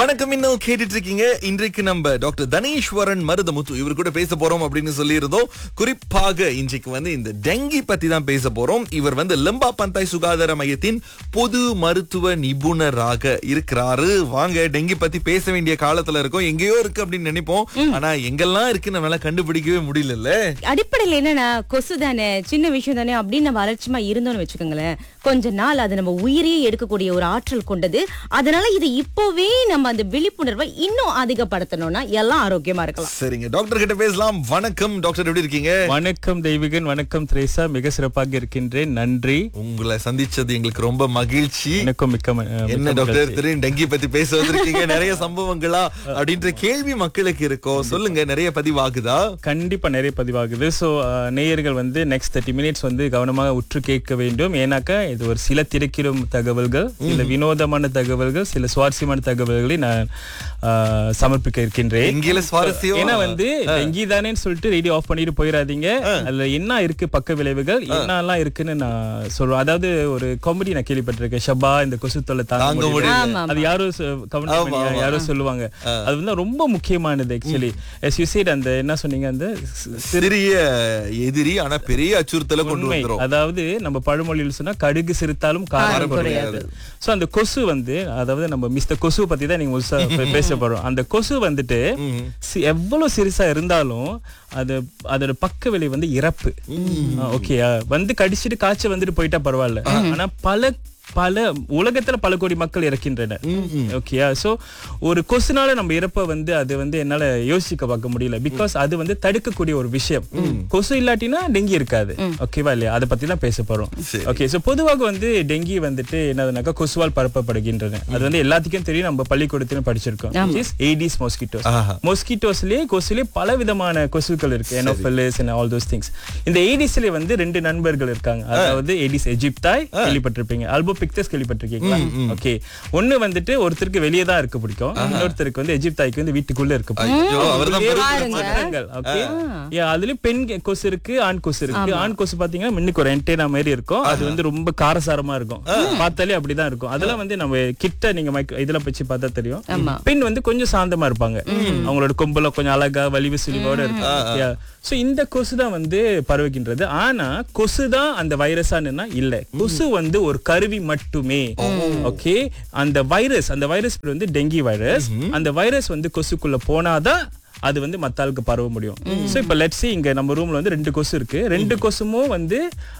வணக்கம் இன்னும் கேட்டுட்டு இருக்கீங்க இன்றைக்கு நம்ம டாக்டர் தனேஸ்வரன் மருதமுத்து இவர் கூட பேச போறோம் அப்படின்னு சொல்லியிருந்தோம் குறிப்பாக இன்றைக்கு வந்து இந்த டெங்கி பத்தி தான் பேச போறோம் இவர் வந்து லம்பா பந்தாய் சுகாதார மையத்தின் பொது மருத்துவ நிபுணராக இருக்கிறாரு வாங்க டெங்கி பத்தி பேச வேண்டிய காலத்துல இருக்கோம் எங்கேயோ இருக்கு அப்படின்னு நினைப்போம் ஆனா எங்கெல்லாம் இருக்கு நம்மளால கண்டுபிடிக்கவே முடியல அடிப்படையில் என்னன்னா கொசு தானே சின்ன விஷயம் தானே அப்படின்னு நம்ம அலட்சியமா இருந்தோம்னு வச்சுக்கோங்களேன் கொஞ்ச நாள் அது நம்ம உயிரையே எடுக்கக்கூடிய ஒரு ஆற்றல் கொண்டது அதனால இது இப்போவே நம்ம அந்த விழிப்புணர்வை இன்னும் அதிகப்படுத்தணும்னா எல்லாம் ஆரோக்கியமா இருக்கலாம் சரிங்க டாக்டர் கிட்ட பேசலாம் வணக்கம் டாக்டர் எப்படி இருக்கீங்க வணக்கம் தெய்வீகன் வணக்கம் திரேசா மிக சிறப்பாக இருக்கின்றேன் நன்றி உங்களை சந்திச்சது எங்களுக்கு ரொம்ப மகிழ்ச்சி எனக்கும் மிக்க ம- அஹ் என்ன மிக்க டாக்டர் மகிழ்ச்சி. திடீர்னு டெங்கி பத்தி பேச வந்திருக்கீங்க நிறைய சம்பவங்களா அப்படின்ற கேள்வி மக்களுக்கு இருக்கும் சொல்லுங்க நிறைய பதிவாகுதா கண்டிப்பா நிறைய பதிவாகுது சோ நேயர்கள் வந்து நெக்ஸ்ட் தேர்ட்டி மினிட்ஸ் வந்து கவனமாக உற்று கேட்க வேண்டும் ஏன்னாக்கா இது ஒரு சில திரைக்கிடும் தகவல்கள் சில வினோதமான தகவல்கள் சில சுவாரஸ்யமான தகவல்களை நான் அஹ், சமர்ப்பிக்க இருக்கின்றேன் எங்கேயில சுவாரஸ்யம் ஏன்னா வந்து டெங்கி தானேன்னு சொல்லிட்டு ரேடியோ ஆஃப் பண்ணிட்டு போயிடாதீங்க அதுல என்ன இருக்கு பக்க விளைவுகள் என்னெல்லாம் இருக்குன்னு நான் சொல்றேன் அதாவது ஒரு காமெடி நான் கேள்விப்பட்டிருக்கேன் ஷபா இந்த கொசு தொல்லை தாங்க தாங்க முடியல முடியல. ஆமா, அது யாரும் சொ- கவனிக்க ஆமா, மாட்டீங்க, ஆமா. யாரும் சொல்லுவாங்க அது வந்து ரொம்ப முக்கியமானது ஆக்சுவலி எஸ் யூ said அந்த என்ன சொன்னீங்க அந்த சி- சிறிய எதிரி ஆனா பெரிய அச்சுறுத்தலை கொண்டு உண்மை வந்துரும் அதாவது நம்ம பழமொழியில் சொன்னா கடுகு சிரித்தாலும் காரம் காரம் குறையாது சோ அந்த கொசு வந்து அதாவது நம்ம மிஸ்டர் கொசு பத்தி தான் நீங்க முழுசா பே- பேச போறோம் அந்த கொசு வந்துட்டு சி- எவ்வளவு சிறுசா இருந்தாலும் அது அதோட பக்க விலை வந்து இறப்பு ஓகேயா வந்து கடிச்சிட்டு காய்ச்சல் வந்துட்டு போயிட்டா பரவாயில்ல ஆனா பல பல உலகத்துல பல கோடி மக்கள் இறக்கின்றனர் ஓகேயா சோ ஒரு கொசுனால நம்ம இறப்ப வந்து அது வந்து என்னால யோசிக்க பார்க்க முடியல பிகாஸ் அது வந்து தடுக்கக்கூடிய ஒரு விஷயம் கொசு இல்லாட்டினா டெங்கி இருக்காது ஓகேவா இல்லையா அதை பத்தி தான் பேச போறோம் சரி. ஓகே சோ பொதுவாக வந்து டெங்கி வந்துட்டு என்னதுனாக்கா கொசுவால் பரப்பப்படுகின்றன அது வந்து எல்லாத்துக்கும் தெரியும் நம்ம பள்ளிக்கூடத்திலும் படிச்சிருக்கோம் ஏடிஸ் மொஸ்கிட்டோஸ் ஆஹா. மொஸ்கிட்டோஸ்லயே கொசுலயே பல விதமான கொசுக்கள் இருக்கு anopheles and all those things இந்த ஏடிஸ்ல வந்து ரெண்டு நண்பர்கள் இருக்காங்க அதாவது ஏடிஸ் எஜிப்தாய் கேள்விப்பட்டிருப்பீங்க அல்போபிக்டஸ் கேள்விப்பட்டிருக்கீங்களா ஓகே ஒண்ணு வந்துட்டு ஒருத்தருக்கு வெளியே தான் இருக்க பிடிக்கும் இன்னொருத்தருக்கு வந்து எஜிப்தாய்க்கு வந்து வீட்டுக்குள்ள இருக்க பிடிக்கும் ஐயோ அவர்தான் இதுலயே பெரும் ஒரு மாற்றங்கள், okay? Yeah, அதுலயும் பெண் கெ- கொசு இருக்கு ஆண் கொசு இருக்கு ஆண் கொசு பாத்தீங்கன்னா முன்னுக்கு ஒரு என்டேனா மாதிரி இருக்கும் அது வந்து ரொம்ப காரசாரமா இருக்கும் பார்த்தாலே அப்படிதான் இருக்கும் அதெல்லாம் வந்து நம்ம கிட்ட நீங்க மைக் இதுல வச்சு பார்த்தா தெரியும் ஆமா. பெண் வந்து கொஞ்சம் சாந்தமா இருப்பாங்க அவங்களோட கொம்புல கொஞ்சம் அழகா வலிவு சுழிவோட இருக்கும் சோ இந்த கொசு தான் வந்து பரவுகின்றது ஆனா கொசு தான் அந்த வைரஸானுன்னா இல்ல கொசு வந்து ஒரு கருவி மட்டுமே ஓகே அந்த வைரஸ் அந்த வைரஸ் பேர் வந்து டெங்கி வைரஸ் அந்த வைரஸ் வந்து கொசுக்குள்ள போனாதான் அது வந்து மத்த ஆளுக்கு பரவ முடியும் சோ இப்ப லெட்ஸ் இங்க நம்ம ரூம்ல வந்து ரெண்டு கொசு இருக்கு ரெண்டு கொசுமும் வந்து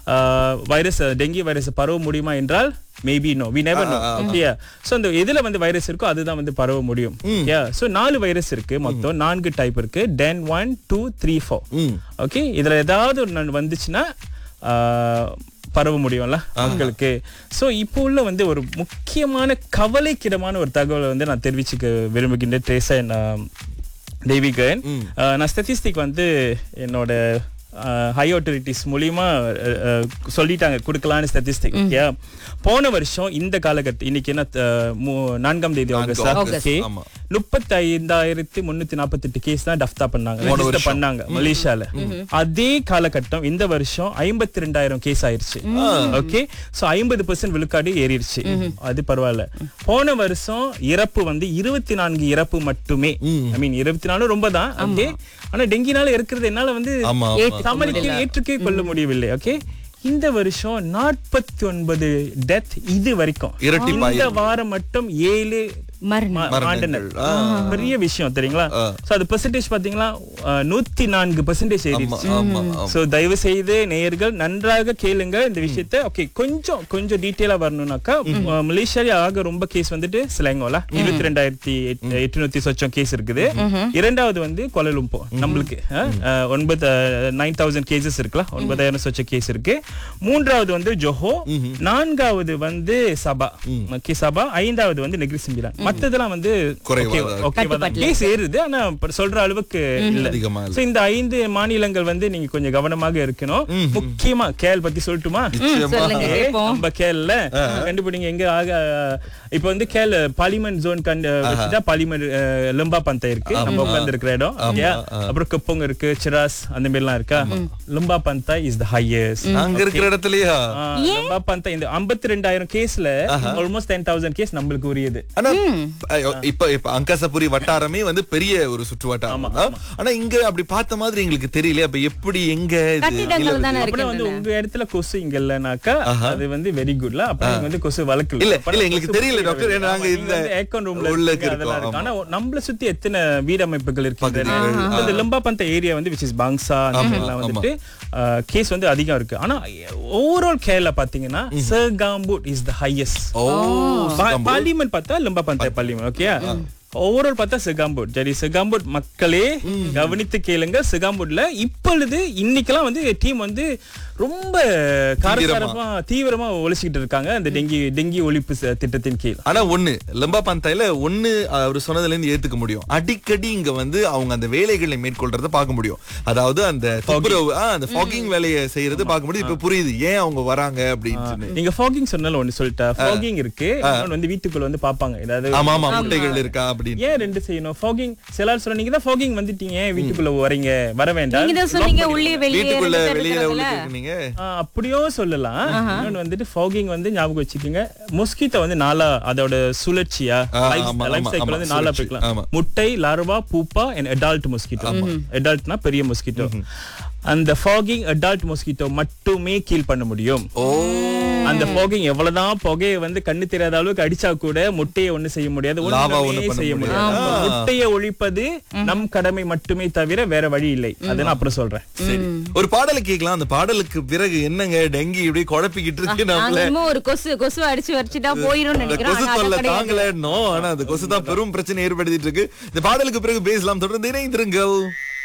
வைரஸ் டெங்கி வைரஸ் பரவ முடியுமா என்றால் maybe no we never know okay so அந்த எதுல வந்து வைரஸ் இருக்கோ அதுதான் வந்து பரவ முடியும் யா சோ நாலு வைரஸ் இருக்கு மொத்தம் நான்கு டைப் இருக்கு ten one two three four okay இதுல ஏதாவது ஒன்று வந்துச்சுன்னா ஆஹ், பரவ முடியும்ல மக்களுக்கு சோ இப்போ உள்ள வந்து ஒரு முக்கியமான கவலைக்கிடமான ஒரு தகவலை வந்து நான் தெரிவிச்சுக்க விரும்புகின்றேன் ட்ரேசா நான் தெய்வீகன் ஆஹ், நான் ஸ்டெட்டிஸ்டிக் வந்து என்னோட ஹை ஆட்டோரிட்டிஸ் மூலியமா அஹ், அஹ், சொல்லிட்டாங்க கொடுக்கலான்னு ஸ்டெட்டிஸ்டிக் ஓகே போன வருஷம் இந்த காலகட்டம் இன்னைக்கு என்ன அஹ், மூ- நான்காம் தேதி ஆகஸ்ட் ஆகஸ்ட், ஓகே ஆமா. முப்பத்தி ஐந்தாயிரத்தி முன்னூத்தி நாற்பத்தி எட்டு கேஸ் தான் டஃப்தா பண்ணாங்க register பண்ணாங்க மலேசியால அதே காலகட்டம் இந்த வருஷம் ஐம்பத்தி ரெண்டாயிரம் கேஸ் ஆயிருச்சு ஓகே சோ ஐம்பது பெர்சென்ட் விழுக்காடு ஏறிடுச்சு அது பரவாயில்ல போன வருஷம் இறப்பு வந்து இருபத்தி நான்கு இறப்பு மட்டுமே ஐ மீன் இருபத்தி நாலு ரொம்ப தான் ஓகே ஆனா டெங்கினால இருக்கிறது என்னால வந்து ஆமா, ஆமா. சமாளிக்க ஏற்றுக்கே கொள்ள முடியவில்லை ஓகே இந்த வருஷம் நாற்பத்தி ஒன்பது டெத் இது வரைக்கும் இரட்டிப்பாயிருக்கு. இந்த வாரம் மட்டும் ஏழு மரணம் மா- மாண்டனர் பெரிய விஷயம் தெரியுங்களா சோ அது பெர்சன்டேஜ் பாத்தீங்களா அஹ், நூத்தி நான்கு பெர்சன்டேஜ் ஏறிடுச்சு ஆமா, ஆமா. சோ தயவு செய்து நேயர்கள் நன்றாக கேளுங்க இந்த விஷயத்த ஓகே கொஞ்சம் கொஞ்சம் டீட்டெயிலா வரணும்னாக்கா அஹ், மலேசியால ஆக ரொம்ப கேஸ் வந்துட்டு சிலங்கோல இருபத்தி ரெண்டாயிரத்தி எட்நூத்தி சொச்சம் கேஸ் இருக்குது இரண்டாவது வந்து கொலலும்போ நம்மளுக்கு அஹ், அஹ், ஒன்பது நைன் தௌசண்ட் கேசஸ் இருக்குல்ல ஒன்பதாயிரம் சொச்ச கேஸ் இருக்கு மூன்றாவது வந்து ஜொஹோ நான்காவது வந்து சபா ஓகே சபா ஐந்தாவது வந்து நெகிரி சிம்பிலான் மத்ததெல்லாம் வந்து குறைவா okay, தான் okay வா தான். கேஸ் ஏறுது ஆனா இப்ப சொல்ற அளவுக்கு இல்ல அதிகமா இல்ல. So, இந்த ஐந்து மாநிலங்கள் வந்து நீங்க கொஞ்சம் கவனமாக இருக்கணும் முக்கியமா கேல் பத்தி சொல்லட்டுமா நிச்சயமா. சொல்லுங்க Okay, கேட்போம் நம்ம கேல்ல கண்டுபிடிங்க எங்க ஆக இப்ப வந்து கேல் பார்லிமெண்ட் ஜோன் கண்டு வச்சுட்டா பார்லிமெண்ட் லம்பா பந்தை இருக்கு நம்ம உட்கார்ந்து இருக்கிற இடம் okay? அப்புறம் கப்போங்க இருக்கு சிராஸ் அந்த மாதிரி எல்லாம் இருக்கா லம்பா பந்தா இஸ் த ஹையஸ்ட் அங்க இருக்கிற இடத்துலயா லம்பா பந்தா இந்த ஐம்பத்தி ரெண்டாயிரம் கேஸ்ல ஆல்மோஸ்ட் டென் தௌசண்ட் கேஸ் நம்மளுக்கு உரியது ஆனா அஹ், இப்ப இப்ப அங்கசபுரி வட்டாரமே வந்து பெரிய ஒரு சுற்று வட்டாரம் தான் ஆனா இங்க அப்படி பார்த்த மாதிரி எங்களுக்கு தெரியல அப்ப எப்படி எங்க இது கட்டிடங்கள் நிலவுது? தானே அப்புறம் வந்து இருக்கின்றன உங்க இடத்துல கொசு இங்க இல்லனாக்கா அது வந்து வெரி குட்ல அப்புறம் நீங்க வந்து கொசு வளர்க்கல இல்ல, அப்புறம் இல்ல, எங்களுக்கு கொசு தெரியல, போயிட டாக்டர். வேண்டியது. நாங்க ஆமா, இந்த நீங்க வந்து aircon roomல உள்ளுக்கு இருக்கீங்க, அதெல்லாம் இருக்கோம், இருக்கு. ஆனா நம்மள சுத்தி எத்தனை வீடமைப்புகள் இருக்கின்றன பகுதிகள், இந்த லிம்பா பந்த ஏரியா வந்து விச் இஸ் பாங்ஸா எல்லாம் வந்துட்டு கேஸ் வந்து அதிகம் இருக்கு ஆனா ஓவரால் கேரளா பாத்தீங்கன்னா சர்காம்பூட் இஸ் த ஹையஸ்ட் ஓ பார்லிமெண்ட் பார்த்தா லிம்பா பந்தாய் பார்லிமெண்ட் ஓகே ஓவரால் பார்த்தா சிகாம்பூட் சரி சிகாம்பூட் மக்களே கவனித்து கேளுங்க சிகாம்பூட்ல இப்பொழுது இன்னைக்கெல்லாம் வந்து டீம் வந்து ரொம்ப காரசாரமா தீவிரமா ஒழிச்சுக்கிட்டு இருக்காங்க அந்த டெங்கி டெங்கி ஒழிப்பு ச- திட்டத்தின் கீழ் ஆனா ஒண்ணு லம்பா பந்தாயில ஒண்ணு அவர் சொன்னதுல இருந்து ஏத்துக்க முடியும் அடிக்கடி இங்க வந்து அவங்க அந்த வேலைகளை மேற்கொள்றத பார்க்க முடியும் அதாவது அந்த துப்புரவு ஆ, அந்த ஃபாகிங் வேலையை செய்யறது பார்க்க முடியும் இப்ப புரியுது ஏன் அவங்க வராங்க அப்படின்னு சொல்லி. நீங்க ஃபாகிங் சொன்னால ஒண்ணு சொல்லிட்டா ஃபாகிங் இருக்கு இன்னொன்னு வந்து வீட்டுக்குள்ள வந்து பாப்பாங்க ஏதாவது ஆமா ஆமா முட்டைகள் இருக்கா அப்படின்னு ஏன் ரெண்டு செய்யணும் ஃபாகிங் சில ஆள் சொல்ல நீங்க தான் ஃபாகிங் வந்துட்டீங்க ஏன் வீட்டுக்குள்ள வரீங்க வர வேண்டாம் நீங்க தான் சொன்னீங்க உள்ளே வெளியே வீட்டுக்குள்ள ரெண்டு பேர் வெளியில இருக்கிறதுல. உள்ளுக்கு நீங்க ஆ, அப்படியும் சொல்லலாம் இன்னொன்னு வந்துட்டு ஃபாகிங் வந்து ஞாபகம் வச்சுக்கோங்க மொஸ்கிட்டோ வந்து நாலா அதோட சுழற்சியா ஆ, லைஃப் ஆமா, லைஃப் ஆமா, சைக்கிள் ஆமா, வந்து நாலா சுழற்சி, போய்க்கலாம் ஆமா. முட்டை larva pupa and adult mosquito அடால்ட்னா பெரிய மொஸ்கிட்டோ அந்த ஃபாகிங் அடால்ட் மொஸ்கிட்டோ மட்டுமே கீல் பண்ண முடியும் ஓ அந்த ஃபாகிங் எவ்வளவுதான் புகையை வந்து கண்ணு தெரியாத அளவுக்கு அடிச்சா கூட முட்டையை ஒண்ணு செய்ய முடியாது லாவா ஒண்ணுமே ஒண்ணு பண்ண செய்ய முடியாது. முடியாது ஆ. முட்டையை ஒழிப்பது நம் கடமை மட்டுமே தவிர வேற வழி இல்லை அதை நான் அப்புறம் சொல்றேன் சரி ஒரு பாடலை கேட்கலாம் அந்த பாடலுக்கு பிறகு என்னங்க டெங்கி இப்படி குழப்பிக்கிட்டு இருக்கு நாங்க நம்மள என்னமோ ஒரு கொசு கொசு அடிச்சு வச்சுட்டா போயிரும் இந்த நினைக்கிறோம் கொசு ஆனா அது தொல்லை கிடையாது. தாங்கலன்னோ ஆனா அந்த கொசு தான் பெரும் பிரச்சனை ஏற்படுத்திட்டு இருக்கு இந்த பாடலுக்கு பிறகு பேசலாம் தொடர்ந்து இணைந்திருங்கள்